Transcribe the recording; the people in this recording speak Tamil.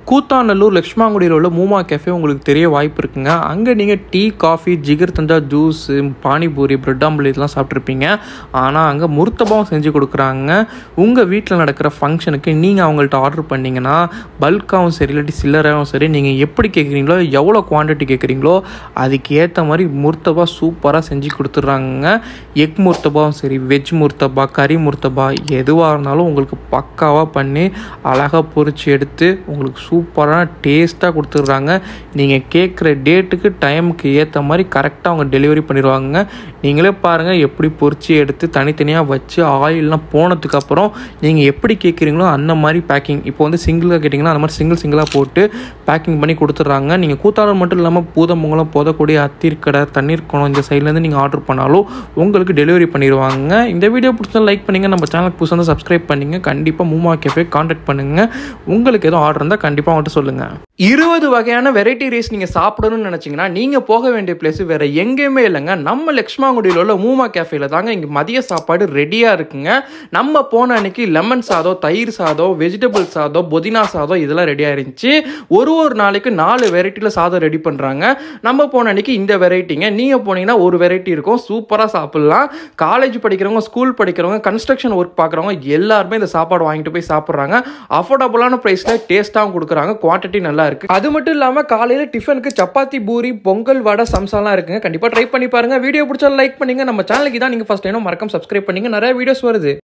கூத்தாநல்லூர் லக்ஷ்மாங்குடியில் உள்ள மூமா கேஃபே உங்களுக்கு தெரிய வாய்ப்பு இருக்குங்க அங்கே நீங்கள் டீ காஃபி ஜிகர் தந்தா ஜூஸு பானிபூரி பிரெட் ஆம்பலேட் இதெல்லாம் சாப்பிட்ருப்பீங்க ஆனால் அங்கே முர்த்தபாவும் செஞ்சு கொடுக்குறாங்க உங்கள் வீட்டில் நடக்கிற ஃபங்க்ஷனுக்கு நீங்கள் அவங்கள்ட்ட ஆர்டர் பண்ணீங்கன்னா பல்காகவும் சரி இல்லாட்டி சில்லறாகவும் சரி நீங்கள் எப்படி கேட்குறீங்களோ எவ்வளோ குவான்டிட்டி கேட்குறீங்களோ அதுக்கு ஏற்ற மாதிரி முர்த்தபா சூப்பராக செஞ்சு கொடுத்துட்றாங்க எக் முர்த்தபாவும் சரி வெஜ் முர்த்தபா கறி முர்த்தபா எதுவாக இருந்தாலும் உங்களுக்கு பக்காவாக பண்ணி அழகாக பொரிச்சு எடுத்து உங்களுக்கு சூப்பரான டேஸ்ட்டாக கொடுத்துட்றாங்க நீங்கள் கேட்குற டேட்டுக்கு டைமுக்கு ஏற்ற மாதிரி கரெக்டாக அவங்க டெலிவரி பண்ணிடுவாங்க நீங்களே பாருங்கள் எப்படி பொரிச்சு எடுத்து தனித்தனியாக வச்சு ஆயிலெலாம் போனதுக்கப்புறம் நீங்கள் எப்படி கேட்குறீங்களோ அந்த மாதிரி பேக்கிங் இப்போ வந்து சிங்கிளாக கேட்டிங்கன்னா அந்த மாதிரி சிங்கிள் சிங்கிளாக போட்டு பேக்கிங் பண்ணி கொடுத்துட்றாங்க நீங்கள் கூத்தாளர் மட்டும் இல்லாமல் பூதமங்கலம் போதக்கூடிய அத்திர்கடை தண்ணீர் குளம் இந்த சைட்லேருந்து நீங்கள் ஆர்டர் பண்ணாலும் உங்களுக்கு டெலிவரி பண்ணிடுவாங்க இந்த வீடியோ பிடிச்சா லைக் பண்ணுங்கள் நம்ம சேனலுக்கு புதுசாக வந்து சப்ஸ்கிரைப் பண்ணிங்க கண்டிப்பாக மூமா கேஃபே காண்டாக்ட் பண்ணுங்கள் உங்களுக்கு எதுவும் ஆர்டர் இருந்தால் கண்டிப்பாக அவங்கள்ட்ட சொல்லுங்கள் இருபது வகையான வெரைட்டி ரைஸ் நீங்கள் சாப்பிடணும்னு நினச்சிங்கன்னா நீங்கள் போக வேண்டிய பிளேஸ் வேறு எங்கேயுமே இல்லைங்க நம்ம லக்ஷ்மாங்குடியில் உள்ள மூமா கேஃபேல தாங்க இங்கே மதிய சாப்பாடு ரெடியாக இருக்குங்க நம்ம போன அன்னைக்கு லெமன் சாதம் தயிர் சாதம் வெஜிடபிள் சாதம் புதினா சாதம் இதெல்லாம் ரெடியாக இருந்துச்சு ஒரு ஒரு நாளைக்கு நாலு வெரைட்டியில் சாதம் ரெடி பண்ணுறாங்க நம்ம போன அன்னைக்கு இந்த வெரைட்டிங்க நீங்கள் போனீங்கன்னா ஒரு வெரைட்டி இருக்கும் சூப்பராக சாப்பிட்லாம் காலேஜ் படிக்கிறவங்க ஸ்கூல் படிக்கிறவங்க கன்ஸ்ட்ரக்ஷன் ஒர்க் பார்க்குறவங்க எல்லாருமே இந்த சாப்பாடு வாங்கிட்டு போய் சாப்பிட்றாங்க அஃபோர்டபுளான ப்ரைஸில் டேஸ்ட்டாகவும் கொடுக்குறாங்க குவான்டிட்டி நல்லா இருக்குது அது மட்டும் இல்லாமல் காலையில் டிஃபனுக்கு சப்பாத்தி பூரி பொங்கல் வடை சம்சாலாம் இருக்குங்க கண்டிப்பாக ட்ரை பண்ணி பாருங்கள் வீடியோ பிடிச்சா லைக் பண்ணுங்க நம்ம சேனலுக்கு தான் நீங்கள் ஃபஸ்ட் டைம் மறக்காம சப்ஸ்கிரைப் பண்ணுங்க நிறைய வீடியோஸ் வருது